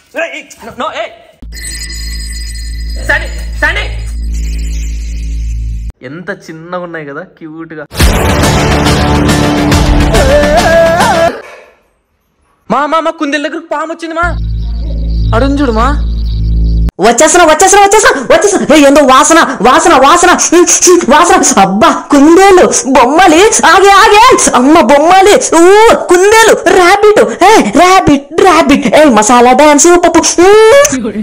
ఏయ్, నో ఏ సండి సండి ఎంత చిన్నగా ఉన్నాయి కదా క్యూట్ గా మా మా మా కుందేల దగ్గరకు పాము వచ్చింది మా అడుగు చూడు మా వచ్చేస్తున్నా వచ్చేస్తున్నా వచ్చేస్తున్నా వచ్చేస్తున్నా ఏయ్, ఏందో వాసన వాసన వాసన ఉమ్, ఉమ్, వాసన అబ్బా కుందేలు బొమ్మలి ఆగే ఆగే అమ్మ బొమ్మలి ఊ కుందేలు ర్యాబిట్ ఏ ర్యాబిట్ ర్యాబిట్ ఏ మసాలా డాన్స్ పప్పు ఉమ్.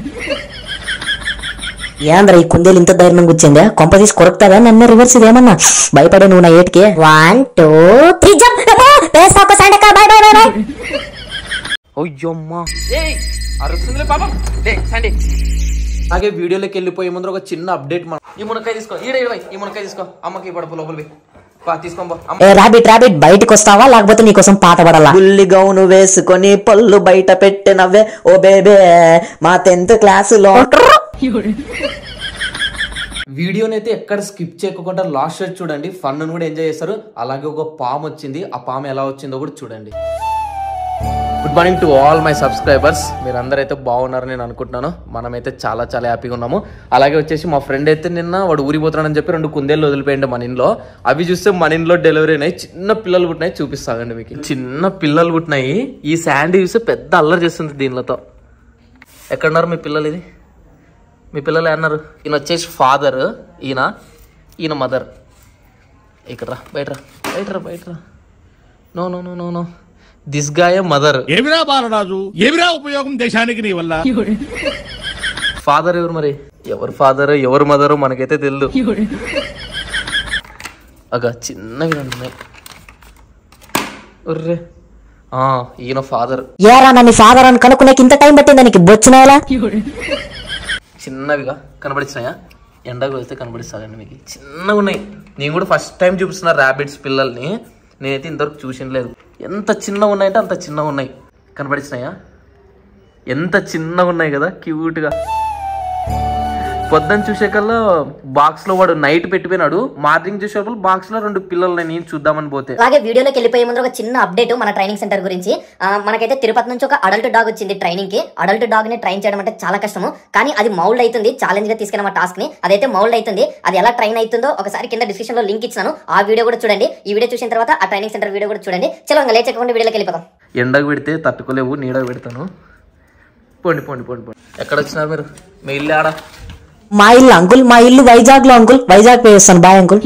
ఏంద్ర ఈ కుందేలు ఇంత ధైర్యం కూర్చుందే కొంప తీసి కొరకుతాదా నన్ను రివర్స్ ఇదేమన్నా భయపడే నువ్వు నా ఏటికి one two three jump bye bye bye bye అయ్యమ్మా ఏయ్ అరుస్తుందిలే పాపం లే సండి అలాగే వీడియోలోకి వెళ్ళిపోయే ముందు ఒక చిన్న అప్డేట్ మన ఈ మునక్కాయ తీసుకో ఈడ ఈడ ఈ మునక్కాయ తీసుకో అమ్మకి పడపు లోపల పోయి. పా తీసుకో అమ్మ ఏ రాబిట్ రాబిట్ బయటకు వస్తావా లేకపోతే నీకోసం పాట పడాలా బుల్లి గౌను వేసుకొని పళ్ళు బయట పెట్టినవే ఓ బేబే మా టెన్త్ క్లాసులో వీడియోని అయితే ఎక్కడ స్కిప్ చేయకుండా లాస్ట్ షాట్ చూడండి ఫన్ కూడా ఎంజాయ్ చేస్తారు అలాగే ఒక పాము వచ్చింది ఆ పాము ఎలా వచ్చిందో కూడా చూడండి good morning to all my subscribers మీరు అందరైతే బాగున్నారని నేను అనుకుంటున్నాను మనమైతే చాలా చాలా హ్యాపీగా ఉన్నాము అలాగే వచ్చేసి మా ఫ్రెండ్ అయితే నిన్న వాడు ఊరిపోతున్నాడని చెప్పి రెండు కుందేళ్ళు వదిలిపోయిండు మన ఇంట్లో అవి చూస్తే మన ఇంట్లో డెలివరీ అయినాయి చిన్న పిల్లలు పుట్టినాయి చూపిస్తాగండి మీకు చిన్న పిల్లలు పుట్టినాయి ఈ శాండీ చూస్తే పెద్ద అల్లరి చేస్తుంది దీనిలతో ఎక్కడున్నారు మీ పిల్లలు ఇది మీ పిల్లలు అన్నారు ఈయన వచ్చేసి ఫాదర్ ఈయన ఈయన మదర్ ఇక్కడ రా బయట రా బయట రా బయట రా no no no no no this guy mother ఏమిరా బాలరాజు ఏమిరా ఉపయోగం దేశానికి నీ వల్ల ఫాదర్ ఎవరు మరి ఎవరు ఫాదర్ ఎవరు మదర్ మనకైతే తెలియదు అగ చిన్నవి రెండు ఉన్నాయి ఉర్రే ఆ, ఈయన ఫాదర్ ఏరా నన్ను ఫాదర్ అని కనుక్కునేకి ఇంత టైం పట్టిందా నీకు బొచ్చినాయలా చిన్నవిగా కనబడిచ్చినాయా ఎండకు వెళ్తే కనబడిస్తానండి మీకు చిన్నగా ఉన్నాయి నేను కూడా ఫస్ట్ టైం చూపిస్తున్నా ర్యాబిట్స్ పిల్లల్ని నేనైతే ఇంతవరకు చూసిన లేదు ఎంత చిన్నగా ఉన్నాయంటే అంత చిన్నగా ఉన్నాయి కనబడిచ్చినాయా ఎంత చిన్నగా ఉన్నాయి కదా క్యూట్గా పొద్దున్న చూసే కల్లా బాక్స్లో వాడు నైట్ పెట్టిపోయినాడు మార్నింగ్ చూసే బాక్స్లో రెండు పిల్లలు నేను చూద్దామని పోతే అలాగే వీడియోలోకి వెళ్ళిపోయే ముందు ఒక చిన్న అప్డేట్ మన ట్రైనింగ్ సెంటర్ గురించి ఆ, మనకైతే తిరుపతి నుంచి ఒక అడల్ట్ డాగ్ వచ్చింది ట్రైనింగ్ కి అడల్ట్ డాగ్ ని ట్రైన్ చేయడం అంటే చాలా కష్టము కానీ అది మౌల్డ్ అవుతుంది ఛాలెంజ్ గా తీసుకున్న టాస్క్ ని అదైతే మౌల్డ్ అవుతుంది అది ఎలా ట్రైన్ అవుతుందో ఒకసారి కింద డిస్క్రిప్షన్ లో లింక్ ఇచ్చాను ఆ వీడియో కూడా చూడండి ఈ వీడియో చూసిన తర్వాత ఆ ట్రైనింగ్ సెంటర్ వీడియో కూడా చూడండి చలో ఇంకా లేచకుండా వీడియోలోకి వెళ్ళిపోతాం ఎండకు పెడితే తట్టుకోలేవు నీడకు పెడతాను పోండి పోండి పోండి పోండి ఎక్కడ వచ్చినారు మీరు మీ ఇల్లు ఆడ మా ఇల్లు అంకుల్ మా ఇల్లు వైజాగ్ లో అంకుల్ వైజాగ్ పే చేస్తాను బాయ్ అంకుల్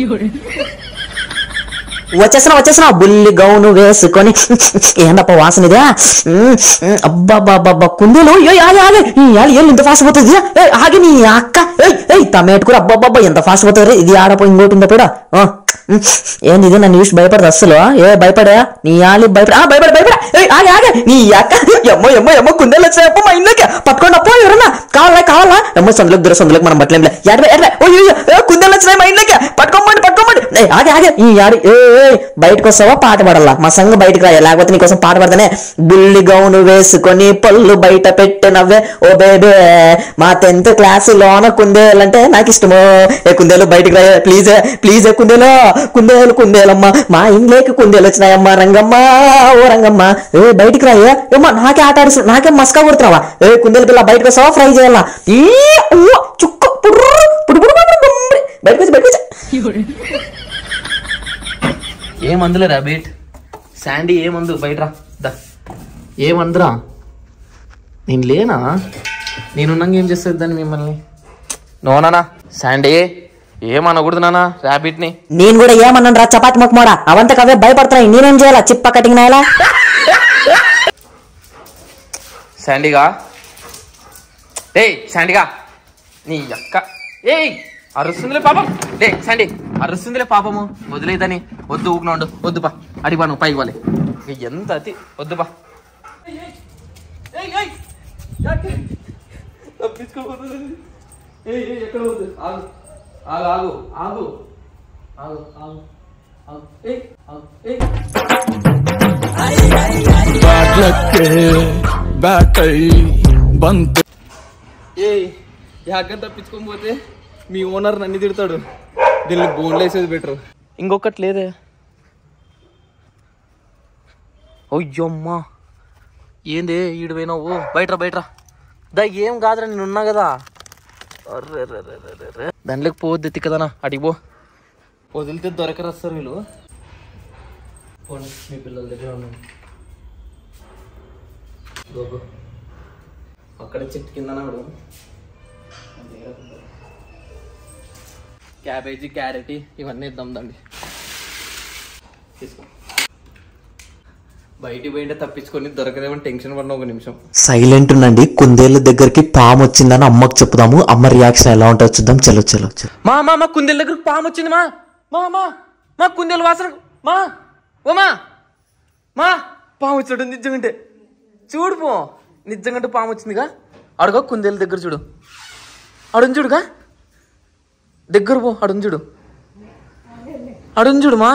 వచ్చేసిన వచ్చేసిన బుల్లి గౌను వేసుకొని ఏందప్ప వాసన ఇదే ఉమ్, ఉమ్, అబ్బా అబ్బా కుందేలు ఏయ్, ఆగి ఆగి ఈ ఆలి ఏళ్ళు ఇంత ఫాస్ట్ పోతుంది ఏయ్, ఆగి నీ అక్క ఏయ్ ఏయ్ టమాటో కూడా అబ్బా ఎంత ఫాస్ట్ పోతుంది ఇది ఆడపో ఇంకోటి ఉందా కూడా ఆ, ఉమ్, ఏంది ఇది నన్ను చూసి భయపడదు అస్సలు ఏ భయపడా నీ ఆలి భయపడ ఆ, భయపడ భయపడ ఏయ్, ఆగి ఆగి నీ అక్క ఎమ్మో ఎమ్మో ఎమ్మో కుందేలు వచ్చాయప్ప మా ఇంట్లోకి పట్టుకోండి అప్పో ఎవరన్నా కావాలా కావాలా ఎమ్మో సందులోకి దూర సందులోకి మనం బట్టలేం ఎడవే ఎడవే ఓ అయ్యో, ఏ, కుందేలు వచ్చినాయి మా ఇంట్లోకి పట్టుకోమండి పట్టుకోమండి ఏయ్, ఆగి ఆగి ఈ ఆడి ఏ ఏ, బయటకు వస్తావా పాట పాడాలా మా సంఘ బయటకు రాయా లేకపోతే నీకోసం పాట పాడతానే బుల్లి గౌను వేసుకొని పళ్ళు బయట పెట్టినవ్వే ఓ బేబే మా టెన్త్ క్లాస్ లోన కుందేలంటే నాకు ఇష్టము ఏ కుందేలు బయటకు రాయా ప్లీజ్ ప్లీజ్ ఏ కుందేలు కుందేలు కుందేలమ్మ మా ఇంట్లోకి కుందేలు వచ్చినాయమ్మ రంగమ్మ ఓ రంగమ్మ ఏ బయటికి రాయే ఏమ్మా నాకే ఆట ఆడిస్తు నాకే మస్కా కొడుతున్నావా ఏ కుందేలు పిల్ల బయటకు వస్తావా ఫ్రై చేయాలా ఈ ఊ, చుక్క పుర్రు, పుడు, పుడు, పుడు, పుడు, పుడు. బయటకు వచ్చి బయటకు వచ్చి ఏ మందులే రాబిట్ శాండీ ఏ మందు బయట రా దా ఏ మందురా నేను లేనా నేనున్నాక ఏం చేస్తుంది దాన్ని మిమ్మల్ని నోనా శాండీ ఏమనకూడదు నానా ర్యాబిట్ని నేను కూడా ఏమన్నాను రా చపాతి మొక్కమోడా అవంతకు అవే భయపడుతున్నాయి నేనేం చేయాలా చిప్ప కటింగ్ నాయలా శాండీగా ఏయ్ శాండీగా నీ అక్క ఏయ్ అరుస్తుందిలే పాపం లే శాండీ అరుస్తుందిలే పాపము వదిలేదని వద్దు ఊపిన వద్దు పా అడిపా నువ్వు పైకి వాలి ఎంత అతి వద్దు పా ఎక్కడ వద్దు ఆగు ఆగు ఆగు ఆగు ఆగు ఆగు ఆగు ఏయ్ ఆగు ఏయ్ బ్యాట్ లక్కే బ్యాట్ అయి బంత్ ఏయ్ యాగం తప్పించుకొని పోతే మీ ఓనర్ నన్ను తిడతాడు దీన్ని బోన్లో వేసేది బెటర్ ఇంకొకటి లేదే అయ్యమ్మా ఏంది ఈడు పోయినావు బయటరా బయటరా దా ఏం కాదురా నేను ఉన్నా కదా అర్రెర్రెర్రెర్రెర్రె. దాంట్లోకి పోవద్దు ఎత్తి కదనా అడిగి పో వదిలితే దొరకరు వస్తారు వీళ్ళు పోండి మీ పిల్లల దగ్గర ఉన్నాను గోగో అక్కడ చెట్టు కింద క్యాబేజీ క్యారెట్ ఇవన్నీ ఇద్దాం దండి తీసుకో బయటికి పోయింటే తప్పించుకొని దొరకదేమని టెన్షన్ పడిన ఒక నిమిషం సైలెంట్ ఉండండి కుందేళ్ళ దగ్గరికి పాము వచ్చిందని అమ్మకి చెప్దాము అమ్మ రియాక్షన్ ఎలా ఉంటుందో చూద్దాం చలో చలో చలో మా మా మా కుందేల దగ్గర పాము వచ్చింది మా మా మా మా కుందేలు వాసన మా ఓ మా మా పాము వచ్చినట్టు నిజంగంటే చూడు పో నిజంగంటే పాము వచ్చిందిగా అడుగో కుందేల దగ్గర చూడు అడుగు చూడుగా దగ్గర పో అడుగు చూడు అడుగు చూడు మా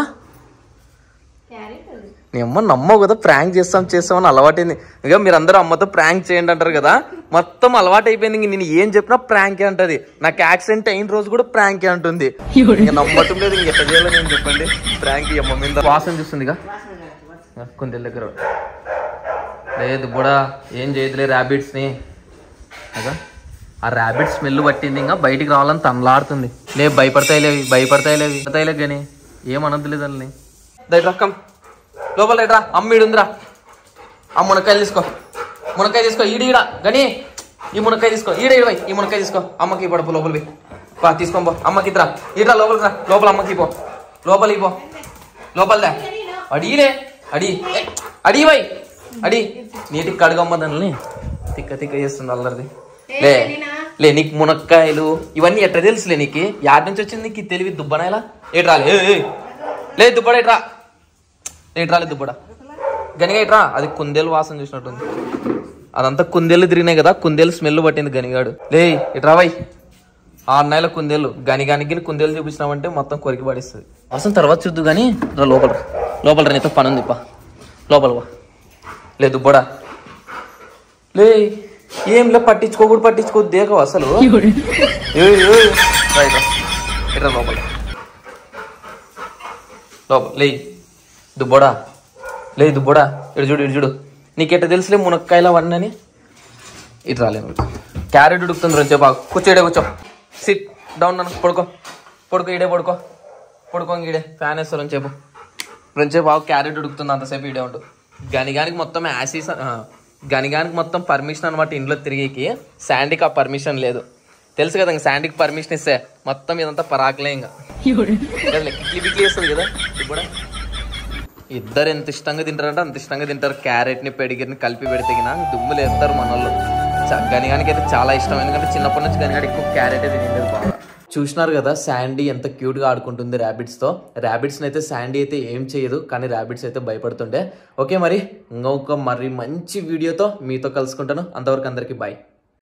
నీ అమ్మ నమ్మవు కదా ప్రాంక్ చేస్తాం చేస్తామని అలవాటైంది ఇక మీరందరూ అమ్మతో ప్రాంక్ చేయండి అంటారు కదా మొత్తం అలవాటు అయిపోయింది ఇంక నేను ఏం చెప్పినా ప్రాంకే అంటది నాకు యాక్సిడెంట్ అయిన రోజు కూడా ప్రాంకే అంటుంది ఇంక నమ్మటం లేదు ఇంక ఎట్లా చేయాలో నేను చెప్పండి ప్రాంక్ ఈ అమ్మ మీద వాసన చూస్తుందిగా కొంత దగ్గర లేదు కూడా ఏం చేయదులే ర్యాబిట్స్ ని అగా ఆ ర్యాబిట్ స్మెల్ పట్టింది ఇంకా బయటికి రావాలని తనలాడుతుంది లే భయపడతాయిలే అవి, భయపడతాయిలే అవి. భయపడతాయిలే కానీ ఏమనద్దులేదు వాళ్ళని దైట్ రక్కం లోపల రా అమ్మ ఈడుందిరా ఆ మునక్కాయలు తీసుకో మునక్కాయ తీసుకో ఈడు ఈడ గని ఈ మునక్కాయ తీసుకో ఈడ ఈడ పోయి ఈ మునక్కాయ తీసుకో అమ్మకి పడుపు లోపల పోయి పా తీసుకో పో అమ్మకి ఇద్దరా ఈడ్రా లోపలికి రా లోపల అమ్మకి పో లోపలికి పో లోపలదా అడిగిలే అడి ఏ, అడి పోయి అడి నీటికి కడుగమ్మ దాన్ని తిక్క తిక్క చేస్తుంది అల్లరిది లే లే నీకు మునక్కాయలు ఇవన్నీ ఎట్లా తెలుసులే నీకు యాడ్ నుంచి వచ్చింది నీకు ఈ తెలివి దుబ్బనాయలా ఏట్రా లే ఏ, ఏ. లే దుబ్బడా ఏట్రా ఏట్రా లే దుబ్బడా గనిగా ఇట్రా అది కుందేలు వాసన చూసినట్టుంది అదంతా కుందేలు తిరిగినాయి కదా కుందేలు స్మెల్ పట్టింది గనిగాడు లే ఇట్రా వై ఆరు నెలల కుందేలు గనిగానికి కుందేలు చూపించినామంటే మొత్తం కొరికి పడిస్తుంది వాసన తర్వాత చూద్దు కానీ రా లోపల రా. లోపల రా నీతో పని ఉంది పా లోపల వా లే దుబ్బడా లే ఏం లే పట్టించుకోకూడదు పట్టించుకోవద్దు దేకవు అసలు ఏయ్, ఏయ్. రా ఇట్రా. ఇట్రా లోపల లోపల లే దుబ్బోడా లేదు దుబ్బోడా ఇటు చూడు ఇటు చూడు నీకెట్ట తెలుసులే మునక్కాయలు అవన్నీ అని ఇటు రాలేను క్యారెట్ ఉడుకుతుంది రోజు బాగా కూర్చో ఈడే కూర్చో సిట్ డౌన్ నన్ను పడుకో పడుకో ఈడే పడుకో పడుకో ఇంక ఈడే ఫ్యాన్ వేస్తారు అని చెప్పు రెంచే బాగా క్యారెట్ ఉడుకుతుంది అంతసేపు ఈడే ఉండు గనిగానికి మొత్తం యాసీస్ గనిగానికి మొత్తం పర్మిషన్ అనమాట ఇంట్లో తిరిగికి శాండీకి ఆ పర్మిషన్ లేదు తెలుసు కదా ఇంక శాండీకి పర్మిషన్ ఇస్తే మొత్తం ఇదంతా పరాకులే ఇంకా కదలే, కిక్లీ బిక్లీ వేస్తుంది కదా ఇది కూడా ఇద్దరు ఎంత ఇష్టంగా తింటారంటే అంత ఇష్టంగా తింటారు క్యారెట్ ని పెడిగిరిని కలిపి పెడితే గిన దుమ్ములు వేస్తారు మన వాళ్ళు గనిగానికి అయితే చాలా ఇష్టం ఎందుకంటే చిన్నప్పటి నుంచి గనిగాడు ఎక్కువ క్యారెట్ తినేది బాగా చూసినారు కదా శాండీ ఎంత క్యూట్ గా ఆడుకుంటుంది ర్యాబిట్స్ తో ర్యాబిట్స్ అయితే శాండీ అయితే ఏం చేయదు కానీ ర్యాబిట్స్ అయితే భయపడుతుండే ఓకే మరి ఇంకొక మరి మంచి వీడియోతో మీతో కలుసుకుంటాను అంతవరకు అందరికీ బాయ్